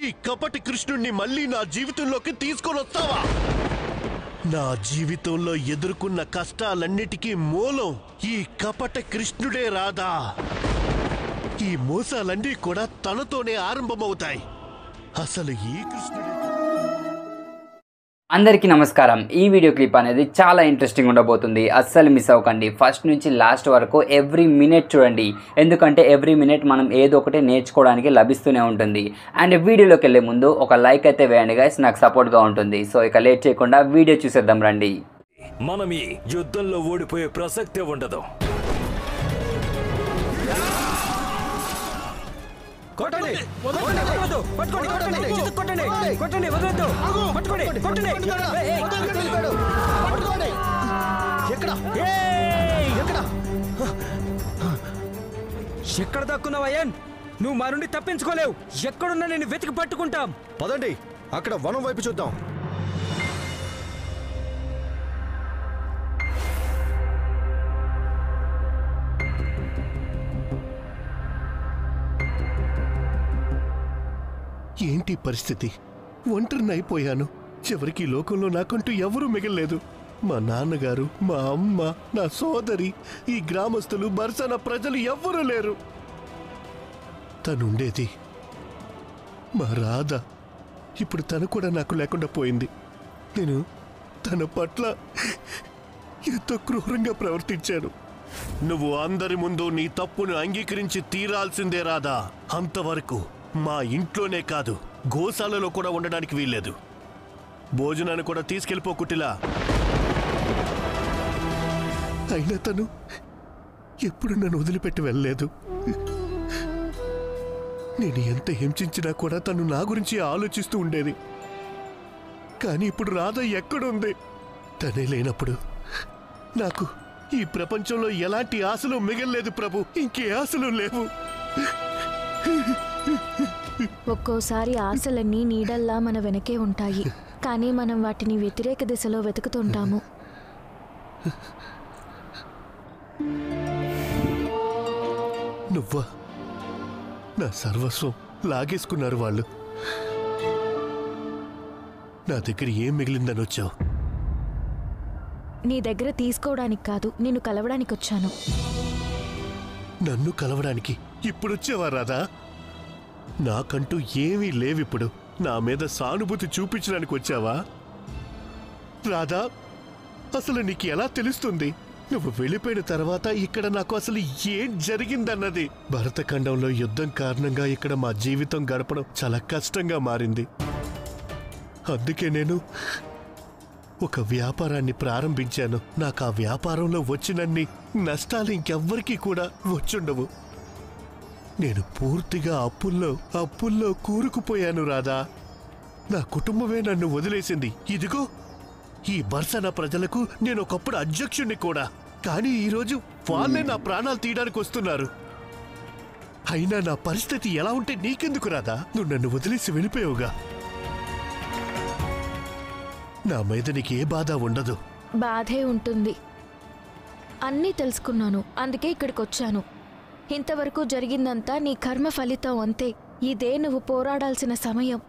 ఈ కపటి కృష్ణుణ్ణి మళ్ళీ నా జీవితంలోకి తీసుకొని వస్తావా నా జీవితంలో ఎదుర్కొన్న కష్టాలన్నిటికీ మూలం ఈ కపట కృష్ణుడే రాదా ఈ మోసాలన్నీ కూడా తనతోనే ఆరంభమవుతాయి అసలు ఈ కృష్ణుడే అందరికీ నమస్కారం ఈ వీడియో క్లిప్ అనేది చాలా ఇంట్రెస్టింగ్ ఉండబోతుంది అస్సలు మిస్ అవ్వకండి ఫస్ట్ నుంచి లాస్ట్ వరకు ఎవ్రీ మినిట్ చూడండి ఎందుకంటే ఎవ్రీ మినిట్ మనం ఏదో ఒకటి నేర్చుకోవడానికి లభిస్తూనే ఉంటుంది అండ్ వీడియోలోకి వెళ్ళే ముందు ఒక లైక్ అయితే వేయండి గైస్ నాకు సపోర్ట్గా ఉంటుంది సో ఇక లేట్ చేయకుండా వీడియో చూసేద్దాం రండి మనం ఈ యుద్ధంలో ఓడిపోయే ప్రసక్తే ఉండదు కొట్టండి కొట్టండి, వదలొద్దు. పట్టుకోండి, కొట్టండి, చిత్తు కొట్టండి, కొట్టండి, వదలొద్దు. పట్టుకోండి, కొట్టండి. ఏయ్! ఎక్కడ దక్కున్నావయ్యన్ నువ్వు మా నుండి తప్పించుకోలేవు ఎక్కడున్నా నేను వెతికి పట్టుకుంటాం పదండి అక్కడ వనం వైపు చూద్దాం ఏంటి పరిస్థితి ఒంటరిని అయిపోయాను చివరికి ఈ లోకంలో నాకంటూ ఎవరూ మిగలలేదు మా నాన్నగారు మా అమ్మ నా సోదరి ఈ గ్రామస్తులు బర్సన ప్రజలు ఎవ్వరూ లేరు తనుండేది మా రాధ ఇప్పుడు తను కూడా నాకు లేకుండా పోయింది నేను తన పట్ల ఎంతో క్రూరంగా ప్రవర్తించాను నువ్వు అందరి ముందు నీ తప్పును అంగీకరించి తీరాల్సిందే రాదా అంతవరకు మా ఇంట్లోనే కాదు గోశాలలో కూడా ఉండడానికి వీల్లేదు భోజనాన్ని కూడా తీసుకెళ్ళిపో కుటిలా అయినా తను ఎప్పుడు నన్ను వదిలిపెట్టి వెళ్ళలేదు నేను ఎంత హింసించినా కూడా తను నా గురించి ఆలోచిస్తూ ఉండేది కానీ ఇప్పుడు రాధ ఎక్కడుంది తనే లేనప్పుడు నాకు ఈ ప్రపంచంలో ఎలాంటి ఆశలు మిగల్లేదు ప్రభు ఇంకే ఆశలు లేవు ఒక్కోసారి ఆశలన్నీ నీడల్లా మన వెనకే ఉంటాయి కానీ మనం వాటిని వ్యతిరేక దిశలో వెతుకుతుంటాము నువ్వా నా సర్వస్వం లాగేసుకున్నారు వాళ్ళు నా దగ్గర ఏం మిగిలిందని వచ్చావు నీ దగ్గర తీసుకోవడానికి కాదు నిన్ను కలవడానికి వచ్చాను నన్ను కలవడానికి ఇప్పుడు వచ్చావా రాధా నాకంటూ ఏమీ లేవిప్పుడు నా మీద సానుభూతి చూపించడానికి వచ్చావా రాధా అసలు నీకు ఎలా తెలుస్తుంది నువ్వు వెళ్ళిపోయిన తర్వాత ఇక్కడ నాకు అసలు ఏం జరిగిందన్నది భరతఖండంలో యుద్ధం కారణంగా ఇక్కడ మా జీవితం గడపడం చాలా కష్టంగా మారింది అందుకే నేను ఒక వ్యాపారాన్ని ప్రారంభించాను నాకు ఆ వ్యాపారంలో వచ్చినన్ని నష్టాలు ఇంకెవ్వరికీ కూడా వచ్చుండవు నేను పూర్తిగా అప్పుల్లో అప్పుల్లో కూరుకుపోయాను రాదా నా కుటుంబమే నన్ను వదిలేసింది ఇదిగో ఈ బర్సన ప్రజలకు నేను ఒకప్పుడు అధ్యక్షుణ్ణి కూడా కానీ ఈరోజు వాళ్ళే నా ప్రాణాలు తీయడానికి వస్తున్నారు అయినా నా పరిస్థితి ఎలా ఉంటే నీకెందుకు రాదా నువ్వు నన్ను వదిలేసి వెళ్ళిపోయావుగా నా మీద నీకు ఏ బాధ ఉండదు బాధే ఉంటుంది అన్నీ తెలుసుకున్నాను అందుకే ఇక్కడికి వచ్చాను ఇంతవరకు జరిగిందంతా నీ కర్మ ఫలితం అంతే ఇదే నువ్వు పోరాడాల్సిన సమయం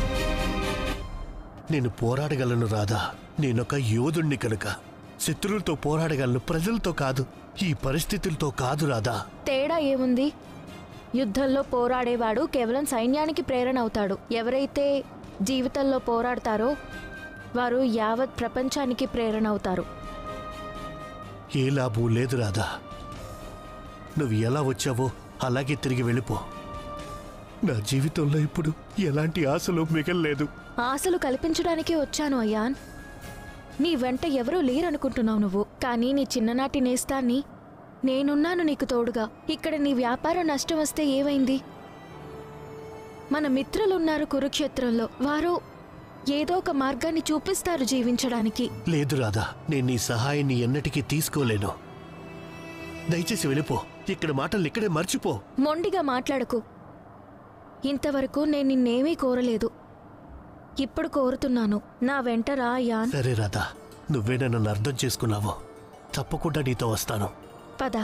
నేను పోరాడగలను రాదా నేనొక యోధుణ్ణి కనుక శత్రువులతో పోరాడగలను ప్రజలతో కాదు ఈ పరిస్థితులతో కాదు రాదా తేడా ఏముంది యుద్ధంలో పోరాడేవాడు కేవలం సైన్యానికి ప్రేరణ అవుతాడు ఎవరైతే జీవితంలో పోరాడతారో వారు యావత్ ప్రపంచానికి ప్రేరణ అవుతారు ఏ లాభం లేదు రాదా నువ్వు ఎలా వచ్చావో అలాగే తిరిగి వెళ్ళిపో నా జీవితంలో ఇప్పుడు ఎలాంటి ఆశలు మిగల్లేదు ఆశలు కల్పించడానికే వచ్చాను అయ్యాన్ నీ వెంట ఎవరూ లేరనుకుంటున్నావు నువ్వు కానీ నీ చిన్ననాటి నేస్తాన్ని నేనున్నాను నీకు తోడుగా ఇక్కడ నీ వ్యాపారం నష్టం వస్తే ఏమైంది మన మిత్రులున్నారు కురుక్షేత్రంలో వారు ఏదో ఒక మార్గాన్ని చూపిస్తారు జీవించడానికి లేదు రాదా నేను నీ సహాయాన్ని ఎన్నటికీ తీసుకోలేను దయచేసి వెళ్ళిపో ఇక్కడ మాటలు ఇక్కడే మర్చిపో మొండిగా మాట్లాడకు ఇంతవరకు నేను నిన్నేమీ కోరలేదు ఇప్పుడు కోరుతున్నాను నా వెంట రా యాన్ సరే రాధా నువ్వే నన్ను అర్థం చేసుకున్నావు తప్పకుండా నీతో వస్తాను పద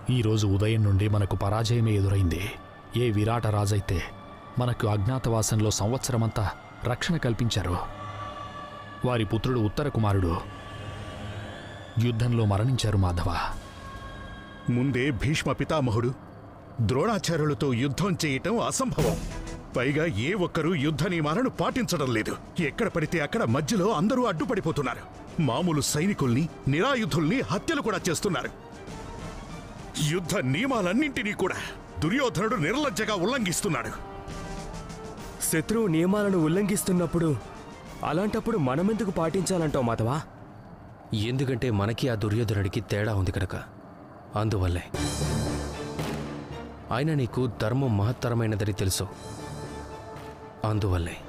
ఈరోజు ఉదయం నుండి మనకు పరాజయమే ఎదురైంది ఏ విరాట రాజైతే మనకు అజ్ఞాతవాసంలో సంవత్సరమంతా రక్షణ కల్పించారు వారి పుత్రుడు ఉత్తర కుమారుడు యుద్ధంలో మరణించారు మాధవ ముందే భీష్మ పితామహుడు ద్రోణాచార్యులతో యుద్ధం చేయటం అసంభవం పైగా ఏ ఒక్కరూ యుద్ధ నియమాలను పాటించడం లేదు ఎక్కడ పడితే అక్కడ మధ్యలో అందరూ అడ్డుపడిపోతున్నారు మామూలు సైనికుల్ని నిరాయుధుల్ని హత్యలు కూడా చేస్తున్నారు యుద్ధ నియమాలన్నింటినీ కూడా దుర్యోధనుడు నిర్లజ్జగా ఉల్లంఘిస్తున్నాడు శత్రువు నియమాలను ఉల్లంఘిస్తున్నప్పుడు అలాంటప్పుడు మనమెందుకు పాటించాలంటావు మాధవా ఎందుకంటే మనకి ఆ దుర్యోధనుడికి తేడా ఉంది కనుక అందువల్లే ఆయన నీకు ధర్మం మహత్తరమైనదని తెలుసు అందువల్లే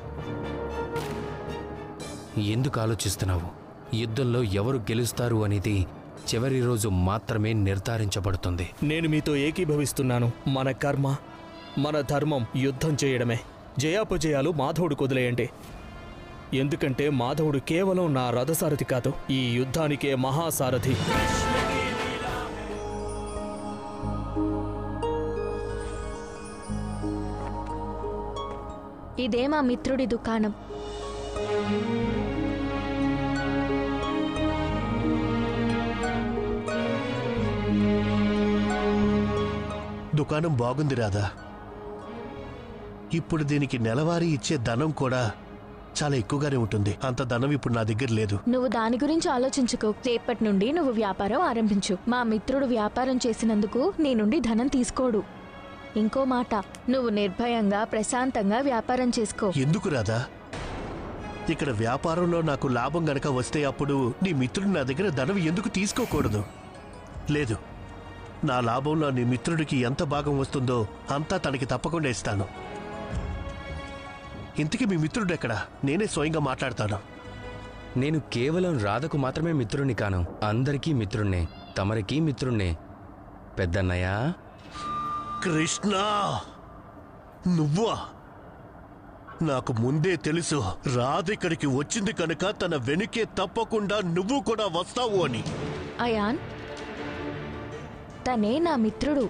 ఎందుకు ఆలోచిస్తున్నావు యుద్ధంలో ఎవరు గెలుస్తారు అనేది చివరి రోజు మాత్రమే నిర్ధారించబడుతుంది నేను మీతో ఏకీభవిస్తున్నాను మన కర్మ మన ధర్మం యుద్ధం చేయడమే జయాపజయాలు మాధవుడు కుదిలేయండి ఎందుకంటే మాధవుడు కేవలం నా రథసారథి కాదు ఈ యుద్ధానికే మహాసారథి ఇదే మా మిత్రుడి దుకాణం దుకాణం బాగుంది రాదా ఇప్పుడు దీనికి నెలవారీ ఇచ్చే ధనం కూడా చాలా ఎక్కువగానే ఉంటుంది అంత ధనం ఇప్పుడు నా దగ్గర లేదు నువ్వు దాని గురించి ఆలోచించుకో రేపటి నుండి నువ్వు వ్యాపారం ఆరంభించు మా మిత్రుడు వ్యాపారం చేసినందుకు నీ నుండి ధనం తీసుకోడు ఇంకో మాట నువ్వు నిర్భయంగా ప్రశాంతంగా వ్యాపారం చేసుకో ఎందుకు రాదా ఇక్కడ వ్యాపారంలో నాకు లాభం గనక వస్తే అప్పుడు నీ మిత్రుడు నా దగ్గర ధనం ఎందుకు తీసుకోకూడదు లేదు నా లాభంలో నీ మిత్రుడికి ఎంత భాగం వస్తుందో అంతా తనకి తప్పకుండా ఇస్తాను ఇంతకీ మీ మిత్రుడు ఎక్కడ నేనే స్వయంగా మాట్లాడతాను నేను కేవలం రాధకు మాత్రమే మిత్రుణ్ణి కాను అందరికీ మిత్రుణ్ణే తమరికి మిత్రుణ్ణే పెద్దన్నయ్యా కృష్ణ నువ్వా నాకు ముందే తెలుసు రాధ ఇక్కడికి వచ్చింది కనుక తన వెనుకే తప్పకుండా నువ్వు కూడా వస్తావు అని అయాన్ తనే నా మిత్రుడు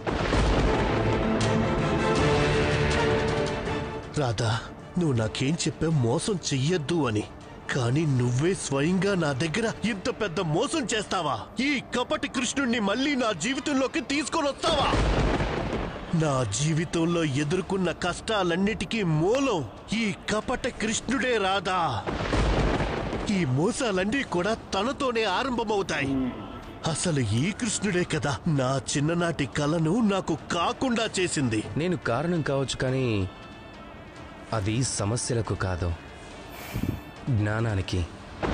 రాధా నువ్వు నాకేం చెప్పా మోసం చెయ్యొద్దు అని కానీ నువ్వే స్వయంగా నా దగ్గర ఇంత పెద్ద మోసం చేస్తావా ఈ కపటి కృష్ణుణ్ణి మళ్ళీ నా జీవితంలోకి తీసుకొని వస్తావా నా జీవితంలో ఎదుర్కొన్న కష్టాలన్నిటికీ మూలం ఈ కపట కృష్ణుడే రాదా ఈ మోసాలన్నీ కూడా తనతోనే ఆరంభమవుతాయి అసలు ఈ కృష్ణుడే కదా నా చిన్ననాటి కలను నాకు కాకుండా చేసింది నేను కారణం కావచ్చు కానీ అది సమస్యలకు కాదు జ్ఞానానికి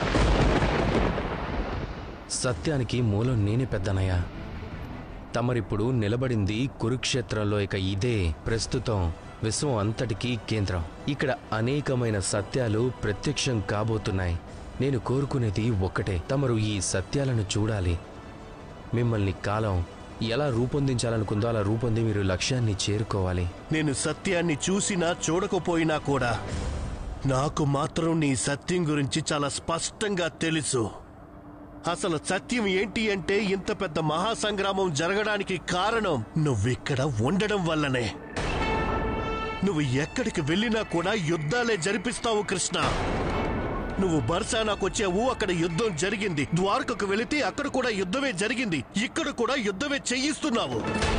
సత్యానికి మూలం నేనే పెద్దనయ్యా తమరిప్పుడు నిలబడింది కురుక్షేత్రంలో ఇక ఇదే ప్రస్తుతం విశ్వం అంతటికీ కేంద్రం ఇక్కడ అనేకమైన సత్యాలు ప్రత్యక్షం కాబోతున్నాయి నేను కోరుకునేది ఒక్కటే తమరు ఈ సత్యాలను చూడాలి మిమ్మల్ని కాలం ఎలా రూపొందించాలనుకుందో అలా రూపొంది మీరు లక్ష్యాన్ని చేరుకోవాలి నేను సత్యాన్ని చూసినా చూడకపోయినా కూడా నాకు మాత్రం నీ సత్యం గురించి చాలా స్పష్టంగా తెలుసు అసలు సత్యం ఏంటి అంటే ఇంత పెద్ద మహాసంగ్రామం జరగడానికి కారణం నువ్విక్కడ ఉండడం వల్లనే నువ్వు ఎక్కడికి వెళ్ళినా కూడా యుద్ధాలే జరిపిస్తావు కృష్ణ నువ్వు బర్సానాకు వచ్చావు అక్కడ యుద్ధం జరిగింది ద్వారకకు వెళితే అక్కడ కూడా యుద్ధమే జరిగింది ఇక్కడ కూడా యుద్ధమే చెయ్యిస్తున్నావు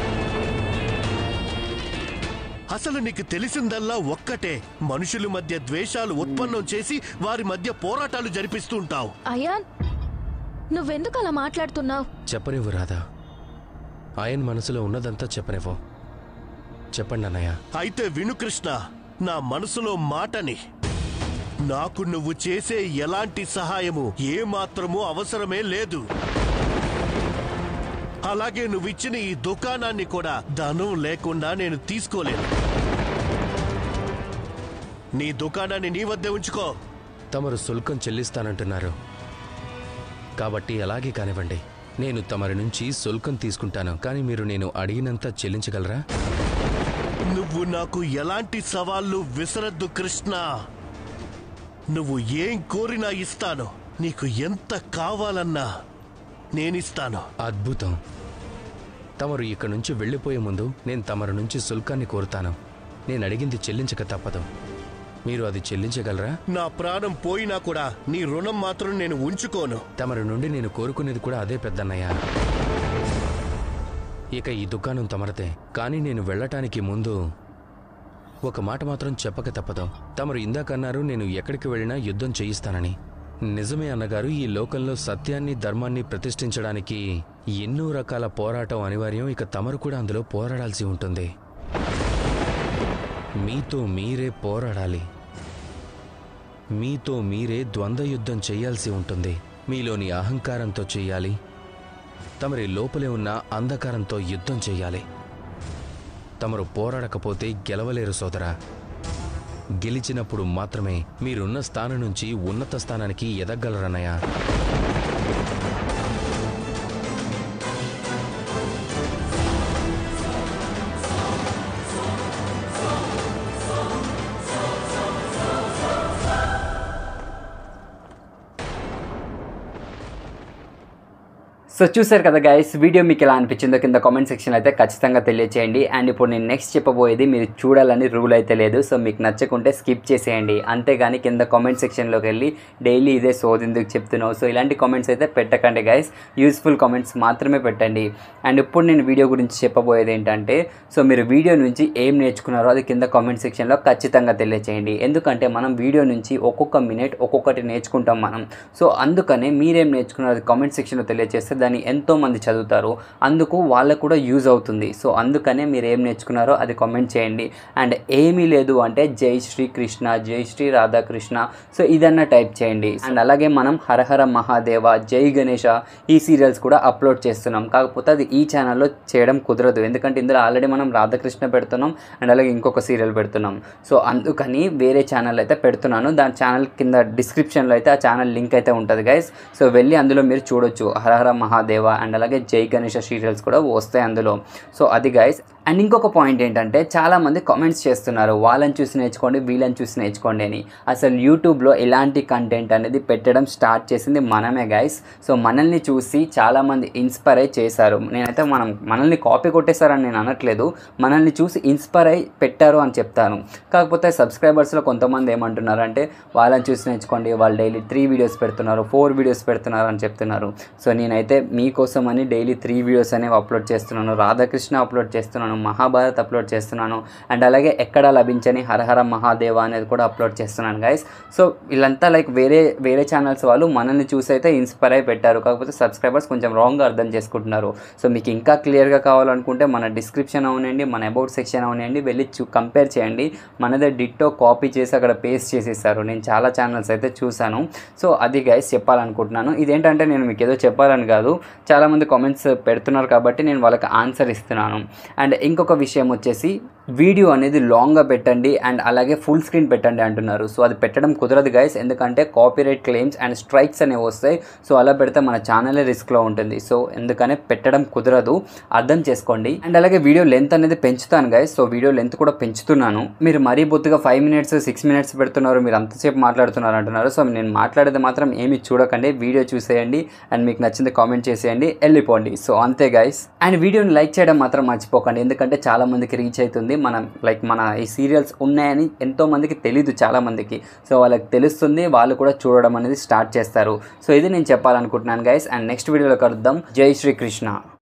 అసలు నీకు తెలిసిందల్లా ఒక్కటే మనుషుల మధ్య ద్వేషాలు ఉత్పన్నం చేసి వారి మధ్య పోరాటాలు జరిపిస్తూ ఉంటావు అయాన్ నువ్వెందుకు అలా మాట్లాడుతున్నావు చెప్పనివ్వు రాదా ఆయన మనసులో ఉన్నదంతా చెప్పనివ్వు చెప్పండి అన్నయ్య అయితే విను కృష్ణ నా మనసులో మాటని నాకు నువ్వు చేసే ఎలాంటి సహాయము ఏ మాత్రమూ అవసరమే లేదు అలాగే నువ్విచ్చిన ఈ దుకాణాన్ని కూడా ధనం లేకుండా నేను తీసుకోలేను నీ దుకాణాన్ని నీ వద్దే ఉంచుకో తమరు శుల్కం చెల్లిస్తానంటున్నారు కాబట్టి అలాగే కానివ్వండి నేను తమరి నుంచి శుల్కం తీసుకుంటాను కానీ మీరు నేను అడిగినంత చెల్లించగలరా నువ్వు నాకు ఎలాంటి సవాళ్లు విసరద్దు కృష్ణ నువ్వు ఏం కోరినా ఇస్తాను నీకు ఎంత కావాలన్నా నేనిస్తాను అద్భుతం తమరు ఇక్కడి నుంచి వెళ్ళిపోయే ముందు నేను తమరి నుంచి శుల్కాన్ని కోరుతాను నేను అడిగింది చెల్లించక తప్పదు మీరు అది చెల్లించగలరా నా ప్రాణం పోయినా కూడా నీ రుణం మాత్రం నేను ఉంచుకోను తమరి నుండి నేను కోరుకునేది కూడా అదే పెద్దన్నయ్య ఇక ఈ దుకాణం తమరతే కానీ నేను వెళ్ళటానికి ముందు ఒక మాట మాత్రం చెప్పక తప్పదు తమరు ఇందాకన్నారు నేను ఎక్కడికి వెళ్ళినా యుద్ధం చేయిస్తానని నిజమే అన్నగారు ఈ లోకంలో సత్యాన్ని ధర్మాన్ని ప్రతిష్ఠించడానికి ఎన్నో రకాల పోరాటం అనివార్యం ఇక తమరు కూడా అందులో పోరాడాల్సి ఉంటుంది మీతో మీరే పోరాడాలి మీతో మీరే ద్వంద్వ యుద్ధం చేయాల్సి ఉంటుంది మీలోని అహంకారంతో చేయాలి తమరి లోపలే ఉన్న అంధకారంతో యుద్ధం చేయాలి తమరు పోరాడకపోతే గెలవలేరు సోదరా గెలిచినప్పుడు మాత్రమే మీరున్న స్థానం నుంచి ఉన్నత స్థానానికి ఎదగలరన్నయ్య సో చూసారు కదా గైస్ వీడియో మీకు ఎలా అనిపించిందో కింద కామెంట్ సెక్షన్ అయితే ఖచ్చితంగా తెలియచేయండి అండ్ ఇప్పుడు నేను నెక్స్ట్ చెప్పబోయేది మీరు చూడాలని రూల్ అయితే లేదు సో మీకు నచ్చకుంటే స్కిప్ చేసేయండి అంతేగాని కింద కామెంట్ సెక్షన్లోకి వెళ్ళి డైలీ ఇదే సోదెందుకు చెప్తున్నావు సో ఇలాంటి కామెంట్స్ అయితే పెట్టకండి గైస్ యూస్ఫుల్ కామెంట్స్ మాత్రమే పెట్టండి అండ్ ఇప్పుడు నేను వీడియో గురించి చెప్పబోయేది ఏంటంటే సో మీరు వీడియో నుంచి ఏం నేర్చుకున్నారో అది కింద కామెంట్ సెక్షన్లో ఖచ్చితంగా తెలియచేయండి ఎందుకంటే మనం వీడియో నుంచి ఒక్కొక్క మినిట్ ఒక్కొక్కటి నేర్చుకుంటాం మనం సో అందుకనే మీరేం నేర్చుకున్నారో అది కామెంట్ సెక్షన్లో తెలియజేస్తే దాన్ని ఎంతో మంది చదువుతారు అందుకు వాళ్ళకు కూడా యూజ్ అవుతుంది సో అందుకనే మీరు ఏం నేర్చుకున్నారో అది కామెంట్ చేయండి అండ్ ఏమీ లేదు అంటే జై శ్రీ కృష్ణ జై శ్రీ రాధాకృష్ణ సో ఇదన్నా టైప్ చేయండి అండ్ అలాగే మనం హరహర మహాదేవ జై గణేష ఈ సీరియల్స్ కూడా అప్లోడ్ చేస్తున్నాం కాకపోతే అది ఈ ఛానల్లో చేయడం కుదరదు ఎందుకంటే ఇందులో ఆల్రెడీ మనం రాధాకృష్ణ పెడుతున్నాం అండ్ అలాగే ఇంకొక సీరియల్ పెడుతున్నాం సో అందుకని వేరే ఛానల్ అయితే పెడుతున్నాను దాని ఛానల్ కింద డిస్క్రిప్షన్లో అయితే ఆ ఛానల్ లింక్ అయితే ఉంటుంది గైస్ సో వెళ్ళి అందులో మీరు చూడొచ్చు హరహర మహాదేవ అండ్ అలాగే జై గణేష సీరియల్స్ కూడా వస్తాయి అందులో సో అది గైస్ అండ్ ఇంకొక పాయింట్ ఏంటంటే చాలామంది కామెంట్స్ చేస్తున్నారు వాళ్ళని చూసి నేర్చుకోండి వీళ్ళని చూసి నేర్చుకోండి అని అసలు యూట్యూబ్లో ఎలాంటి కంటెంట్ అనేది పెట్టడం స్టార్ట్ చేసింది మనమే గైస్ సో మనల్ని చూసి చాలామంది ఇన్స్పైర్ అయి చేశారు నేనైతే మనం మనల్ని కాపీ కొట్టేశారని నేను అనట్లేదు మనల్ని చూసి ఇన్స్పైర్ అయి పెట్టారు అని చెప్తాను కాకపోతే సబ్స్క్రైబర్స్లో కొంతమంది ఏమంటున్నారు అంటే వాళ్ళని చూసి నేర్చుకోండి వాళ్ళు డైలీ త్రీ వీడియోస్ పెడుతున్నారు ఫోర్ వీడియోస్ పెడుతున్నారు అని చెప్తున్నారు సో నేనైతే మీకోసం అని డైలీ త్రీ వీడియోస్ అనేవి అప్లోడ్ చేస్తున్నాను రాధాకృష్ణ అప్లోడ్ చేస్తున్నాను మహాభారత్ అప్లోడ్ చేస్తున్నాను అండ్ అలాగే ఎక్కడ లభించని హరహర మహాదేవ అనేది కూడా అప్లోడ్ చేస్తున్నాను గైస్ సో వీళ్ళంతా లైక్ వేరే వేరే ఛానల్స్ వాళ్ళు మనల్ని చూసి అయితే ఇన్స్పైర్ అయి పెట్టారు కాకపోతే సబ్స్క్రైబర్స్ కొంచెం రాంగ్గా అర్థం చేసుకుంటున్నారు సో మీకు ఇంకా క్లియర్గా కావాలనుకుంటే మన డిస్క్రిప్షన్ అవునండి మన అబౌట్ సెక్షన్ అవునండి వెళ్ళి చూ కంపేర్ చేయండి మనదే డిట్టో కాపీ చేసి అక్కడ పేస్ట్ చేసేసారు నేను చాలా ఛానల్స్ అయితే చూశాను సో అది గైస్ చెప్పాలనుకుంటున్నాను ఇదేంటంటే నేను మీకు ఏదో చెప్పాలని కాదు చాలామంది కామెంట్స్ పెడుతున్నారు కాబట్టి నేను వాళ్ళకి ఆన్సర్ ఇస్తున్నాను అండ్ ఇంకొక విషయం వచ్చేసి వీడియో అనేది లాంగ్గా పెట్టండి అండ్ అలాగే ఫుల్ స్క్రీన్ పెట్టండి అంటున్నారు సో అది పెట్టడం కుదరదు గైస్ ఎందుకంటే కాపీరైట్ క్లెయిమ్స్ అండ్ స్ట్రైక్స్ అనేవి వస్తాయి సో అలా పెడితే మన ఛానలే రిస్క్లో ఉంటుంది సో ఎందుకనే పెట్టడం కుదరదు అర్థం చేసుకోండి అండ్ అలాగే వీడియో లెంత్ అనేది పెంచుతాను గైస్ సో వీడియో లెంత్ కూడా పెంచుతున్నాను మీరు మరీ బొత్తుగా ఫైవ్ మినిట్స్ సిక్స్ మినిట్స్ పెడుతున్నారు మీరు అంతసేపు మాట్లాడుతున్నారు అంటున్నారు సో నేను మాట్లాడేది మాత్రం ఏమి చూడకండి వీడియో చూసేయండి అండ్ మీకు నచ్చింది కామెంట్ చేసేయండి వెళ్ళిపోండి సో అంతే గైస్ అండ్ వీడియోని లైక్ చేయడం మాత్రం మర్చిపోకండి ఎందుకంటే చాలా మందికి రీచ్ అవుతుంది మనం లైక్ మన ఈ సీరియల్స్ ఉన్నాయని ఎంతో మందికి తెలీదు చాలా మందికి సో వాళ్ళకి తెలుస్తుంది వాళ్ళు కూడా చూడడం అనేది స్టార్ట్ చేస్తారు సో ఇది నేను చెప్పాలనుకుంటున్నాను గైస్ అండ్ నెక్స్ట్ వీడియోలో కలుద్దాం జై శ్రీకృష్ణ